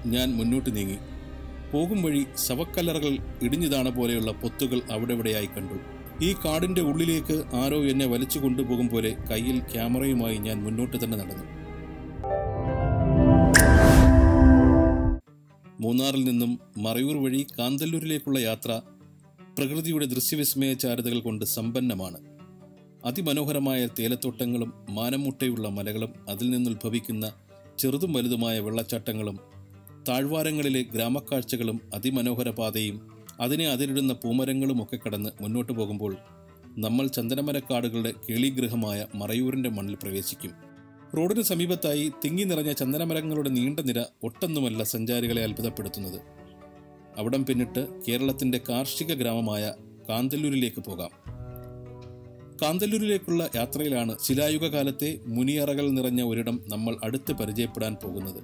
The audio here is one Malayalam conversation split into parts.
ഞാൻ മുന്നോട്ട് നീങ്ങി പോകും വഴി ശവക്കല്ലറകൾ ഇടിഞ്ഞിതാണ പോലെയുള്ള പൊത്തുകൾ അവിടെവിടെയായി കണ്ടു ഈ കാടിന്റെ ഉള്ളിലേക്ക് ആരോ എന്നെ വലിച്ചു കൊണ്ടുപോകും പോലെ കയ്യിൽ ക്യാമറയുമായി ഞാൻ മുന്നോട്ട് തന്നെ നടന്നു മൂന്നാറിൽ നിന്നും മറയൂർ വഴി കാന്തല്ലൂരിലേക്കുള്ള യാത്ര പ്രകൃതിയുടെ ദൃശ്യവിസ്മയ ചാരുതകൾ കൊണ്ട് സമ്പന്നമാണ് അതിമനോഹരമായ തേയിലത്തോട്ടങ്ങളും മാനമുട്ടയുള്ള മലകളും അതിൽ നിന്നുത്ഭവിക്കുന്ന ചെറുതും വലുതുമായ വെള്ളച്ചാട്ടങ്ങളും താഴ്വാരങ്ങളിലെ ഗ്രാമക്കാഴ്ചകളും അതിമനോഹര പാതയും അതിനെ അതിരിടുന്ന പൂമരങ്ങളും ഒക്കെ കടന്ന് മുന്നോട്ടു പോകുമ്പോൾ നമ്മൾ ചന്ദനമരക്കാടുകളുടെ കേളിഗ്രഹമായ മറയൂരിന്റെ മണ്ണിൽ പ്രവേശിക്കും റോഡിന് സമീപത്തായി തിങ്ങി നിറഞ്ഞ ചന്ദനമരങ്ങളുടെ നീണ്ട നിര ഒട്ടൊന്നുമല്ല സഞ്ചാരികളെ അത്ഭുതപ്പെടുത്തുന്നത് അവിടം പിന്നിട്ട് കേരളത്തിന്റെ കാർഷിക ഗ്രാമമായ കാന്തല്ലൂരിലേക്ക് പോകാം കാന്തല്ലൂരിലേക്കുള്ള യാത്രയിലാണ് ശിലായുഗ കാലത്തെ മുനിയറകൾ നിറഞ്ഞ ഒരിടം നമ്മൾ അടുത്ത് പരിചയപ്പെടാൻ പോകുന്നത്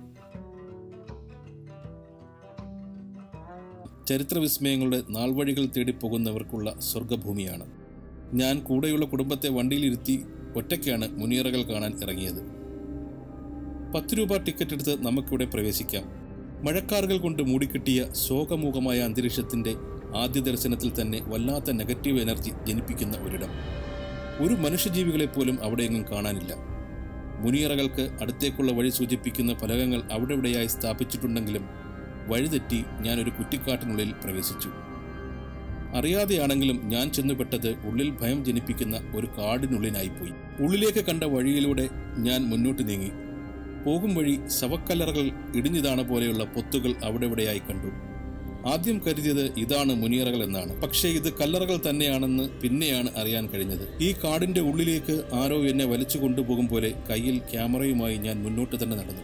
ചരിത്രവിസ്മയങ്ങളുടെ നാൾവഴികൾ തേടി പോകുന്നവർക്കുള്ള സ്വർഗഭൂമിയാണ് ഞാൻ കൂടെയുള്ള കുടുംബത്തെ വണ്ടിയിലിരുത്തി ഒറ്റയ്ക്കാണ് മുനിയറകൾ കാണാൻ ഇറങ്ങിയത് പത്ത് രൂപ ടിക്കറ്റ് എടുത്ത് നമുക്കിവിടെ പ്രവേശിക്കാം മഴക്കാറുകൾ കൊണ്ട് മൂടിക്കെട്ടിയ ശോകമൂകമായ അന്തരീക്ഷത്തിന്റെ ആദ്യ ദർശനത്തിൽ തന്നെ വല്ലാത്ത നെഗറ്റീവ് എനർജി ജനിപ്പിക്കുന്ന ഒരിടം ഒരു മനുഷ്യജീവികളെ പോലും അവിടെയെങ്ങും കാണാനില്ല മുനിയറകൾക്ക് അടുത്തേക്കുള്ള വഴി സൂചിപ്പിക്കുന്ന ഫലകങ്ങൾ അവിടെവിടെയായി സ്ഥാപിച്ചിട്ടുണ്ടെങ്കിലും വഴിതെറ്റി ഞാൻ ഒരു കുറ്റിക്കാട്ടിനുള്ളിൽ പ്രവേശിച്ചു അറിയാതെയാണെങ്കിലും ഞാൻ ചെന്നുപെട്ടത് ഉള്ളിൽ ഭയം ജനിപ്പിക്കുന്ന ഒരു കാടിനുള്ളിലായിപ്പോയി ഉള്ളിലേക്ക് കണ്ട വഴിയിലൂടെ ഞാൻ മുന്നോട്ട് നീങ്ങി പോകും വഴി ശവക്കല്ലറകൾ ഇടിഞ്ഞിതാണ പോലെയുള്ള പൊത്തുകൾ അവിടെവിടെയായി കണ്ടു ആദ്യം കരുതിയത് ഇതാണ് മുനിയറകൾ എന്നാണ് പക്ഷേ ഇത് കല്ലറകൾ തന്നെയാണെന്ന് പിന്നെയാണ് അറിയാൻ കഴിഞ്ഞത് ഈ കാടിന്റെ ഉള്ളിലേക്ക് ആരോ എന്നെ വലിച്ചു കൊണ്ടുപോകും പോലെ കയ്യിൽ ക്യാമറയുമായി ഞാൻ മുന്നോട്ട് തന്നെ നടന്നു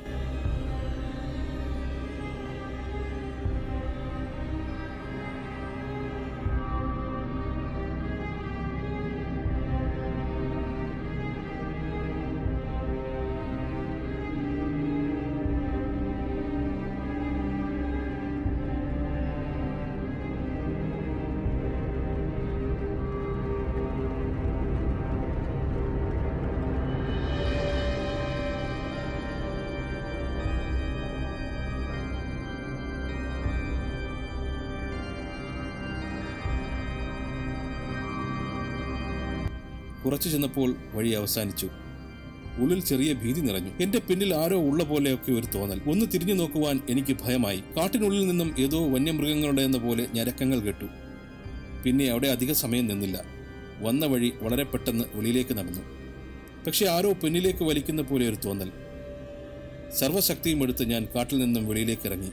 കുറച്ചു ചെന്നപ്പോൾ വഴി അവസാനിച്ചു ഉള്ളിൽ ചെറിയ ഭീതി നിറഞ്ഞു എന്റെ പിന്നിൽ ആരോ ഉള്ള പോലെയൊക്കെ ഒരു തോന്നൽ ഒന്ന് തിരിഞ്ഞു നോക്കുവാൻ എനിക്ക് ഭയമായി കാട്ടിനുള്ളിൽ നിന്നും ഏതോ വന്യമൃഗങ്ങളുടെ എന്ന പോലെ ഞരക്കങ്ങൾ കേട്ടു പിന്നെ അവിടെ അധിക സമയം നിന്നില്ല വന്ന വഴി വളരെ പെട്ടെന്ന് വെളിയിലേക്ക് നടന്നു പക്ഷെ ആരോ പിന്നിലേക്ക് വലിക്കുന്ന പോലെ ഒരു തോന്നൽ സർവശക്തിയും എടുത്ത് ഞാൻ കാട്ടിൽ നിന്നും വെളിയിലേക്ക് ഇറങ്ങി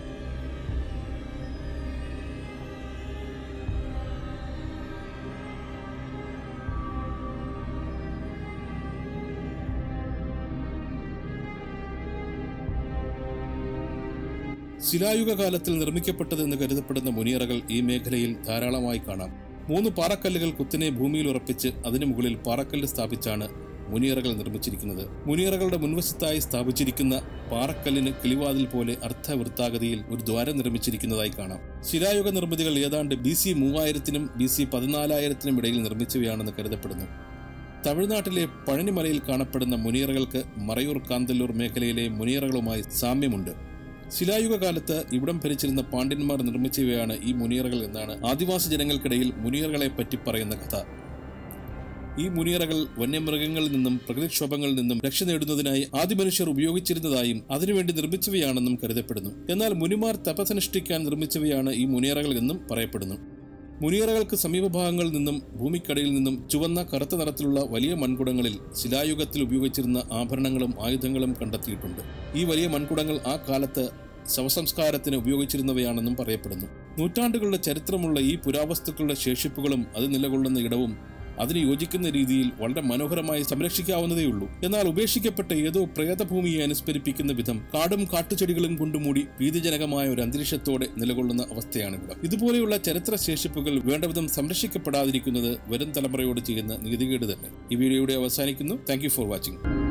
ശിലായുഗ കാലത്തിൽ നിർമ്മിക്കപ്പെട്ടതെന്ന് കരുതപ്പെടുന്ന മുനിയറകൾ ഈ മേഖലയിൽ ധാരാളമായി കാണാം മൂന്ന് പാറക്കല്ലുകൾ കുത്തിനെ ഭൂമിയിൽ ഉറപ്പിച്ച് അതിനു മുകളിൽ പാറക്കല്ല് സ്ഥാപിച്ചാണ് മുനിയറകൾ നിർമ്മിച്ചിരിക്കുന്നത് മുനിയറകളുടെ മുൻവശത്തായി സ്ഥാപിച്ചിരിക്കുന്ന പാറക്കല്ലിന് കിളിവാതിൽ പോലെ അർത്ഥവൃത്താകൃതിയിൽ ഒരു ദ്വാരം നിർമ്മിച്ചിരിക്കുന്നതായി കാണാം ശിലായുഗ നിർമ്മിതികൾ ഏതാണ്ട് ബി സി മൂവായിരത്തിനും ബി സി പതിനാലായിരത്തിനും ഇടയിൽ നിർമ്മിച്ചവയാണെന്ന് കരുതപ്പെടുന്നു തമിഴ്നാട്ടിലെ പഴനിമലയിൽ കാണപ്പെടുന്ന മുനിയറകൾക്ക് മറയൂർ കാന്തല്ലൂർ മേഖലയിലെ മുനിയറകളുമായി സാമ്യമുണ്ട് ശിലായുഗ കാലത്ത് ഇവിടം ഭരിച്ചിരുന്ന പാണ്ഡ്യന്മാർ നിർമ്മിച്ചവയാണ് ഈ മുനിയറകൾ എന്നാണ് ആദിവാസി ജനങ്ങൾക്കിടയിൽ മുനിയറകളെ പറ്റി പറയുന്ന കഥ ഈ മുനിയറകൾ വന്യമൃഗങ്ങളിൽ നിന്നും പ്രകൃതിക്ഷോഭങ്ങളിൽ നിന്നും രക്ഷ നേടുന്നതിനായി ആദിമനുഷ്യർ ഉപയോഗിച്ചിരുന്നതായും അതിനുവേണ്ടി നിർമ്മിച്ചവയാണെന്നും കരുതപ്പെടുന്നു എന്നാൽ മുനിമാർ തപസനുഷ്ഠിക്കാൻ നിർമ്മിച്ചവയാണ് ഈ മുനിയറകൾ എന്നും പറയപ്പെടുന്നു മുനിയറകൾക്ക് സമീപഭാഗങ്ങളിൽ നിന്നും ഭൂമിക്കടിയിൽ നിന്നും ചുവന്ന കറുത്ത നിറത്തിലുള്ള വലിയ മൺകുടങ്ങളിൽ ശിലായുഗത്തിൽ ഉപയോഗിച്ചിരുന്ന ആഭരണങ്ങളും ആയുധങ്ങളും കണ്ടെത്തിയിട്ടുണ്ട് ഈ വലിയ മൺകുടങ്ങൾ ആ കാലത്ത് ശവസംസ്കാരത്തിന് ഉപയോഗിച്ചിരുന്നവയാണെന്നും പറയപ്പെടുന്നു നൂറ്റാണ്ടുകളുടെ ചരിത്രമുള്ള ഈ പുരാവസ്തുക്കളുടെ ശേഷിപ്പുകളും അത് നിലകൊള്ളുന്ന ഇടവും അതിന് യോജിക്കുന്ന രീതിയിൽ വളരെ മനോഹരമായി സംരക്ഷിക്കാവുന്നതേയുള്ളൂ എന്നാൽ ഉപേക്ഷിക്കപ്പെട്ട ഏതോ പ്രേതഭൂമിയെ അനുസ്മരിപ്പിക്കുന്ന വിധം കാടും കാട്ടുചെടികളും കൊണ്ടുമൂടി ഭീതിജനകമായ ഒരു അന്തരീക്ഷത്തോടെ നിലകൊള്ളുന്ന അവസ്ഥയാണിവിടെ ഇതുപോലെയുള്ള ചരിത്ര ശേഷിപ്പുകൾ വേണ്ടവിധം സംരക്ഷിക്കപ്പെടാതിരിക്കുന്നത് വരും തലമുറയോട് ചെയ്യുന്ന നീതികേട് തന്നെ ഈ വീഡിയോയുടെ അവസാനിക്കുന്നു താങ്ക് ഫോർ വാച്ചിങ്